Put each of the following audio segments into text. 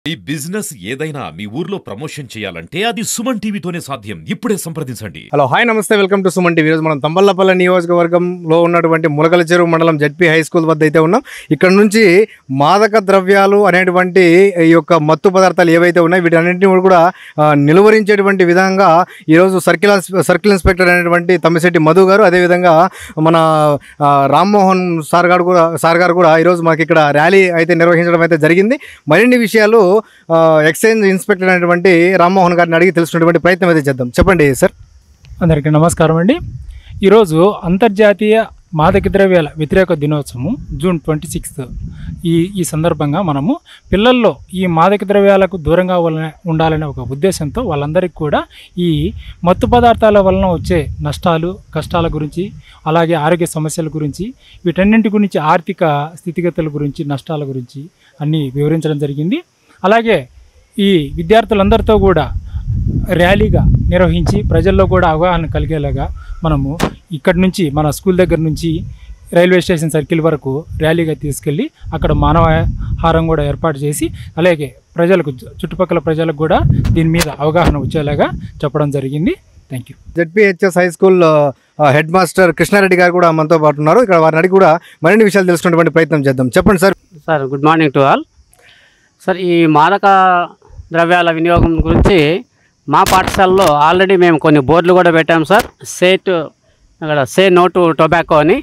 ఈ బిజినెస్ ఏదైనా మీ ఊర్లో ప్రమోషన్ చేయాలంటే అది సుమన్ టీవీతోనే సాధ్యం ఇప్పుడే సంప్రదించండి హలో హాయ్ నమస్తే వెల్కమ్ టు సుమన్ టీవీ ఈరోజు మనం తంబల్లపల్లి నియోజకవర్గంలో ఉన్నటువంటి ములకల చెరువు మండలం జడ్పీ హై స్కూల్ వద్ద అయితే ఉన్నాం ఇక్కడ నుంచి మాదక ద్రవ్యాలు అనేటువంటి ఈ యొక్క మత్తు పదార్థాలు ఏవైతే ఉన్నాయో వీటన్నింటినీ కూడా ఆ, నిలువరించేటువంటి విధంగా ఈరోజు సర్కిల్ సర్కిల్ ఇన్స్పెక్టర్ అనేటువంటి తమ్మిశెట్టి మధు గారు అదేవిధంగా మన ఆ, రామ్మోహన్ సార్ గారు కూడా సార్ గారు కూడా ఈరోజు మాకు ఇక్కడ ర్యాలీ అయితే నిర్వహించడం అయితే జరిగింది మరిన్ని విషయాలు ఆ, ఎక్సైజ్ ఇన్స్పెక్టర్ అనేటువంటి రామ్మోహన్ గారిని అడిగి తెలుసుకునేటువంటి ప్రయత్నం అయితే చేద్దాం చెప్పండి సార్ అందరికీ నమస్కారం అండి ఈరోజు అంతర్జాతీయ మాదక ద్రవ్యాల వ్యతిరేక దినోత్సవం జూన్ ట్వంటీ సిక్స్త్ ఈ ఈ సందర్భంగా మనము పిల్లల్లో ఈ మాదక ద్రవ్యాలకు దూరంగా వలన- ఉండాలనే ఒక ఉద్దేశంతో వాళ్ళందరికీ కూడా ఈ మత్తు పదార్థాల వలన వచ్చే నష్టాలు కష్టాల గురించి అలాగే ఆరోగ్య సమస్యల గురించి వీటన్నింటి గురించి ఆర్థిక స్థితిగతుల గురించి నష్టాల గురించి అన్నీ వివరించడం జరిగింది అలాగే ఈ విద్యార్థులందరితో కూడా ర్యాలీగా నిర్వహించి ప్రజల్లో కూడా అవగాహన కలిగేలాగా మనము ఇక్కడి నుంచి మన స్కూల్ దగ్గర నుంచి రైల్వే స్టేషన్ సర్కిల్ వరకు ర్యాలీగా తీసుకెళ్ళి అక్కడ మానవహారం కూడా ఏర్పాటు చేసి అలాగే ప్రజలకు చు- చుట్టుపక్కల ప్రజలకు కూడా దీని మీద అవగాహన వచ్చేలాగా చెప్పడం జరిగింది thank you ZPHS high school ఆ, హెడ్ మాస్టర్ కృష్ణారెడ్డి గారు కూడా మనతో పాటు ఉన్నారు ఇక్కడ వారిని అడిగి కూడా మరిన్ని విషయాలు తెలుసుకునేటువంటి ప్రయత్నం చేద్దాం చెప్పండి sir sir good morning to all sir ఈ మాదక ద్రవ్యాల వినియోగం గురించి మా పాఠశాలలో ఆల్రెడీ మేము కొన్ని బోర్డులు కూడా పెట్టాం సార్ సేట్ అక్కడ సే నో టు టొబాకో అని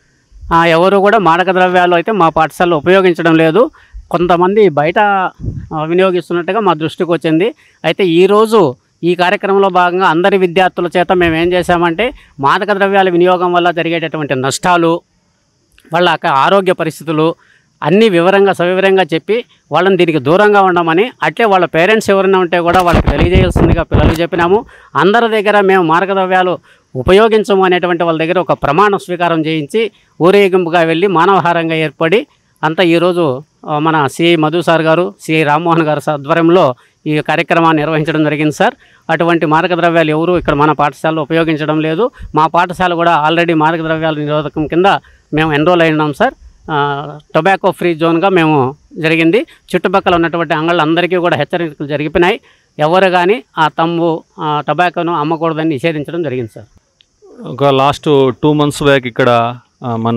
ఆ, ఎవరు కూడా మాదక ద్రవ్యాలు అయితే మా పాఠశాలలో ఉపయోగించడం లేదు కొంతమంది బయట ఆ, వినియోగిస్తున్నట్టుగా మా దృష్టికి వచ్చింది అయితే ఈరోజు ఈ కార్యక్రమంలో భాగంగా అందరి విద్యార్థుల చేత మేము ఏం చేశామంటే మాదక ద్రవ్యాల వినియోగం వల్ల జరిగేటటువంటి నష్టాలు వాళ్ళ యొక్క ఆరోగ్య పరిస్థితులు అన్నీ వివరంగా సవివరంగా చెప్పి వాళ్ళని దీనికి దూరంగా ఉండమని అట్లే వాళ్ళ పేరెంట్స్ ఎవరైనా ఉంటే కూడా వాళ్ళకి తెలియజేయాల్సిందిగా పిల్లలకు చెప్పినాము అందరి దగ్గర మేము మార్గద్రవ్యాలు ఉపయోగించము అనేటువంటి వాళ్ళ దగ్గర ఒక ప్రమాణ స్వీకారం చేయించి ఊరేగింపుగా వెళ్ళి మానవహారంగా ఏర్పడి అంతా ఈరోజు ఆ, మన CI Madhu sir garu CI Rammohan garu ఆధ్వర్యంలో ఈ కార్యక్రమాన్ని నిర్వహించడం జరిగింది సార్ అటువంటి మార్గద్రవ్యాలు ఎవరు ఇక్కడ మన పాఠశాలలో ఉపయోగించడం లేదు మా పాఠశాల కూడా ఆల్రెడీ మార్గద్రవ్యాల నిరోధకం కింద మేము ఎన్రోల్ అయినాం సార్ ఆ, టొబాకో ఫ్రీ జోన్గా మేము జరిగింది చుట్టుపక్కల ఉన్నటువంటి అంగళ్ళందరికీ కూడా హెచ్చరికలు జరిగిపోయినాయి ఎవరు కానీ ఆ తమ్ము ఆ, టొబాకోను అమ్మకూడదని నిషేధించడం జరిగింది సార్ ఒక లాస్ట్ టూ మంత్స్ బ్యాక్ ఇక్కడ ఆ, మన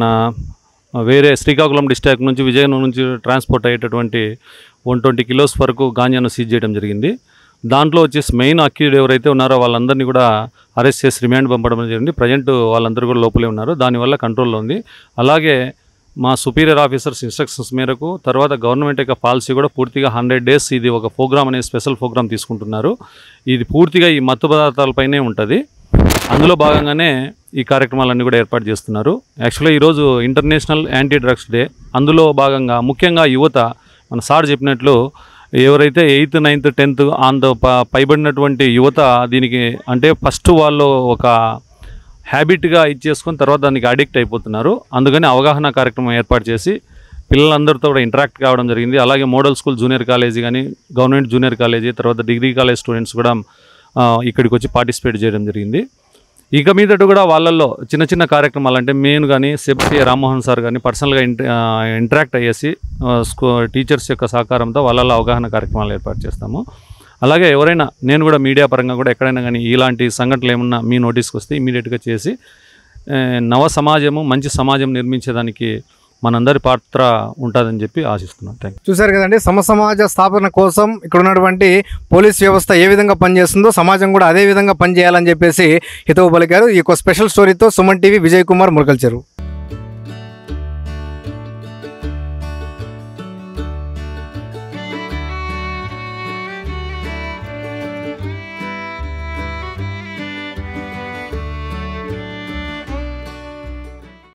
వేరే శ్రీకాకుళం డిస్ట్రిక్ట్ నుంచి విజయనగరం నుంచి ట్రాన్స్పోర్ట్ అయ్యేటటువంటి వన్ ట్వంటీ కిలోస్ వరకు గాంజాను సీజ్ చేయడం జరిగింది దాంట్లో వచ్చేసి మెయిన్ అక్యూడ్ ఎవరైతే ఉన్నారో వాళ్ళందరినీ కూడా అరెస్ట్ చేసి రిమాండ్ పంపడం జరిగింది ప్రజెంట్ వాళ్ళందరూ కూడా లోపలే ఉన్నారు దానివల్ల కంట్రోల్లో ఉంది అలాగే మా సుపీరియర్ ఆఫీసర్స్ ఇన్స్ట్రక్షన్స్ మేరకు తర్వాత గవర్నమెంట్ యొక్క పాలసీ కూడా పూర్తిగా హండ్రెడ్ డేస్ ఇది ఒక ప్రోగ్రామ్ అనే స్పెషల్ ప్రోగ్రామ్ తీసుకుంటున్నారు ఇది పూర్తిగా ఈ మత్తు పదార్థాలపైనే ఉంటుంది అందులో భాగంగానే ఈ కార్యక్రమాలన్నీ కూడా ఏర్పాటు చేస్తున్నారు యాక్చువల్గా ఈరోజు ఇంటర్నేషనల్ యాంటీ డ్రగ్స్ డే అందులో భాగంగా ముఖ్యంగా యువత మన సార్ చెప్పినట్లు ఎవరైతే eighth ninth tenth on the ప- పైబడినటువంటి యువత దీనికి అంటే ఫస్ట్ వాళ్ళు ఒక హ్యాబిట్గా ఇచ్చేసుకొని తర్వాత దానికి అడిక్ట్ అయిపోతున్నారు అందుకని అవగాహన కార్యక్రమం ఏర్పాటు చేసి పిల్లలందరితో కూడా ఇంటరాక్ట్ కావడం జరిగింది అలాగే మోడల్ స్కూల్ జూనియర్ కాలేజీ కానీ గవర్నమెంట్ జూనియర్ కాలేజీ తర్వాత డిగ్రీ కాలేజ్ స్టూడెంట్స్ కూడా ఆ, ఇక్కడికి వచ్చి పార్టిసిపేట్ చేయడం జరిగింది ఇక మీదట కూడా వాళ్ళల్లో చిన్న చిన్న కార్యక్రమాలు అంటే నేను కానీ సెబ్సి రామ్మోహన్ సార్ కానీ పర్సనల్గా ఇంటరాక్ట్ అయ్యేసి ఆ, స్కూ టీచర్స్ యొక్క సహకారంతో వాళ్ళల్లో అవగాహన కార్యక్రమాలు ఏర్పాటు చేస్తాము అలాగే ఎవరైనా నేను కూడా మీడియా పరంగా కూడా ఎక్కడైనా కానీ ఇలాంటి సంఘటనలు ఏమన్నా మీ నోటీస్కి వస్తే ఇమీడియట్గా చేసి ఆ, నవ సమాజము మంచి సమాజం నిర్మించేదానికి మనందరి పాత్ర ఉంటుందని చెప్పి ఆశిస్తున్నాను థ్యాంక్ చూశారు కదండి సమసమాజ స్థాపన కోసం ఇక్కడ ఉన్నటువంటి పోలీస్ వ్యవస్థ ఏ విధంగా పనిచేస్తుందో సమాజం కూడా అదే విధంగా పనిచేయాలని చెప్పేసి హితవు పలికారు ఈ యొక్క స్పెషల్ స్టోరీతో సుమన్ టీవీ విజయ్ కుమార్ మురకల్చెరు